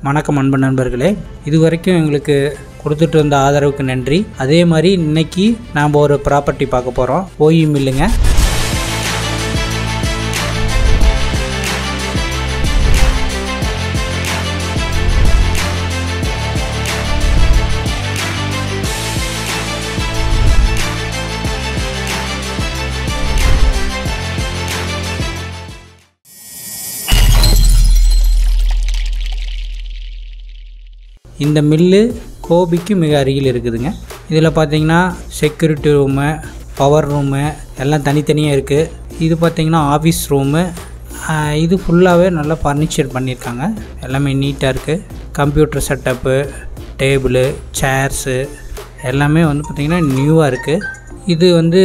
வணக்கம் அன்பு நண்பர்களே இது வரைக்கும் எங்களுக்கு கொடுத்துட்டு இருந்த ஆதரவுக்கு நன்றி அதே மாதிரி இன்னைக்கு நாம் ஒரு ப்ராப்பர்ட்டி பார்க்க போகிறோம் ஓய் மில்லுங்க இந்த மில்லு கோபிக்கு மிக அருகில் இருக்குதுங்க இதில் பார்த்தீங்கன்னா செக்யூரிட்டி ரூமு பவர் ரூமு எல்லாம் தனித்தனியாக இருக்குது இது பார்த்தீங்கன்னா ஆஃபீஸ் ரூமு இது ஃபுல்லாகவே நல்லா ஃபர்னிச்சர் பண்ணியிருக்காங்க எல்லாமே நீட்டாக இருக்குது கம்ப்யூட்டர் செட்டப்பு டேபிளு சேர்ஸு எல்லாமே வந்து பார்த்திங்கன்னா நியூவாக இருக்குது இது வந்து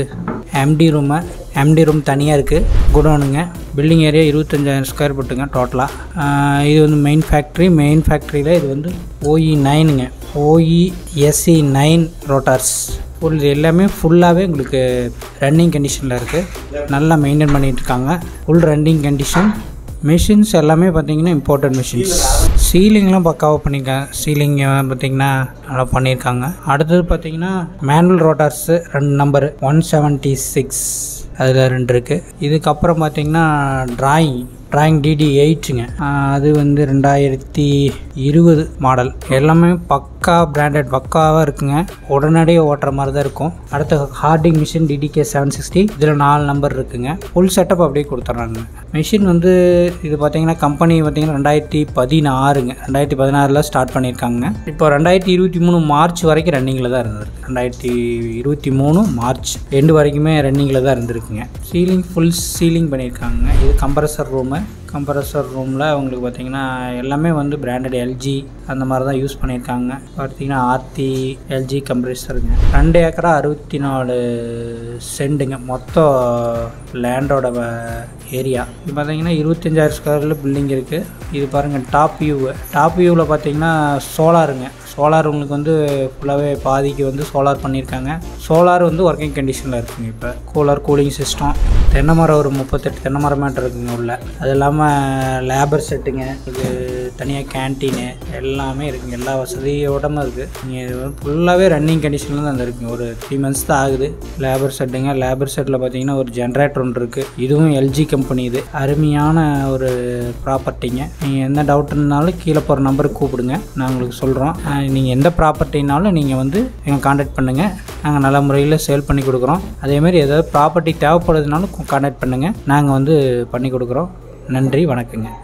எம்டி ரூமு எம்டி ரூம் தனியாக இருக்குது குடோனுங்க பில்டிங் ஏரியா இருபத்தஞ்சாயிரம் ஸ்கொயர் ஃபீட்டுங்க டோட்டலாக இது வந்து மெயின் ஃபேக்ட்ரி மெயின் ஃபேக்ட்ரியில் இது வந்து ஓஇ நைனுங்க OE SC nine rotors full இது எல்லாமே ஃபுல்லாகவே உங்களுக்கு ரன்னிங் கண்டிஷனில் இருக்குது நல்லா மெயின்டைன் பண்ணிகிட்டு இருக்காங்க ஃபுல் ரன்னிங் கண்டிஷன் மிஷின்ஸ் எல்லாமே பார்த்தீங்கன்னா இம்பார்ட்டன்ட் மிஷின்ஸ் சீலிங்லாம் பக்காவாக பண்ணியிருக்காங்க சீலிங் பார்த்தீங்கன்னா நல்லா பண்ணியிருக்காங்க அடுத்தது பார்த்தீங்கன்னா மேனுவல் ரோட்டார்ஸு ரெண்டு நம்பரு ஒன் செவன்ட்டி சிக்ஸ் அதில் ரெண்டு இருக்குது இதுக்கப்புறம் பார்த்தீங்கன்னா டிராயிங் டிராயிங் டிடி எயிட்டுங்க அது வந்து ரெண்டாயிரத்தி இருபது மாடல் எல்லாமே பக்கா பிராண்டட் பக்காவாக இருக்குங்க உடனடியாக ஓட்டுற மாதிரி தான் இருக்கும் அடுத்த ஹார்டிங் மிஷின் டிடிகே செவன் சிக்ஸ்டி இதில் நாலு நம்பர் இருக்குங்க ஃபுல் செட்டப் அப்படியே கொடுத்துட்றாங்க மிஷின் வந்து இது பார்த்தீங்கன்னா கம்பெனி பார்த்தீங்கன்னா ரெண்டாயிரத்தி பதினாறுங்க ரெண்டாயிரத்தி பதினாறில் ஸ்டார்ட் பண்ணியிருக்காங்க இப்போ ரெண்டாயிரத்தி இருபத்தி மூணு மார்ச் வரைக்கும் ரன்னிங்கில் தான் இருந்தது ரெண்டாயிரத்தி இருபத்தி மூணு மார்ச் எண்டு வரைக்குமே ரன்னிங்கில் தான் இருந்திருக்குங்க சீலிங் ஃபுல் சீலிங் பண்ணியிருக்காங்க இது கம்ப்ரஸர் ரூமு கம்ப்ரஸர் ரூமில் உங்களுக்கு பார்த்தீங்கன்னா எல்லாமே வந்து பிராண்டட் எல்ஜி அந்த மாதிரி தான் யூஸ் பண்ணியிருக்காங்க பார்த்தீங்கன்னா ஆர்த்தி எல்ஜி கம்ப்ரஸருங்க ரெண்டு ஏக்கரா அறுபத்தி நாலு சென்டுங்க மொத்தம் லேண்டோட ஏரியா இது பார்த்தீங்கன்னா இருபத்தஞ்சாயிரம் ஸ்கொயரில் பில்டிங் இருக்குது இது பாருங்கள் டாப் வியூ டாப் வியூவில் பார்த்தீங்கன்னா சோலாருங்க சோலார் உங்களுக்கு வந்து ஃபுல்லாகவே பாதிக்கு வந்து சோலார் பண்ணியிருக்காங்க சோலார் வந்து ஒர்க்கிங் கண்டிஷனில் இருக்குங்க இப்போ கூலர் கூலிங் சிஸ்டம் தென்னை மரம் ஒரு முப்பத்தெட்டு தென்னை மரம் மேட்டர் இருக்குங்க உள்ள அது இல்லாமல் லேபர் செட்டுங்க இது தனியாக கேன்டீனு எல்லாமே இருக்குங்க எல்லா வசதியோடமும் இருக்குது நீங்கள் இது வந்து ஃபுல்லாகவே ரன்னிங் கண்டிஷனில் தான் இருக்குங்க ஒரு த்ரீ மந்த்ஸ் தான் ஆகுது லேபர் செட்டுங்க லேபர் செட்டில் பார்த்தீங்கன்னா ஒரு ஜென்ரேட்டர் ஒன்று இருக்குது இதுவும் எல்ஜி கம்பெனி இது அருமையான ஒரு ப்ராப்பர்ட்டிங்க நீங்கள் எந்த டவுட்னாலும் கீழே போகிற நம்பருக்கு கூப்பிடுங்க நான் உங்களுக்கு சொல்கிறோம் நீங்கள் எந்த ப்ராப்பர்ட்டினாலும் நீங்கள் வந்து எங்கள் காண்டாக்ட் பண்ணுங்கள் நாங்கள் நல்ல முறையில் சேல் பண்ணி கொடுக்குறோம் அதேமாதிரி ஏதாவது ப்ராப்பர்ட்டி தேவைப்படுறதுனாலும் காண்டாக்ட் பண்ணுங்கள் நாங்கள் வந்து பண்ணி கொடுக்குறோம் நன்றி வணக்கங்க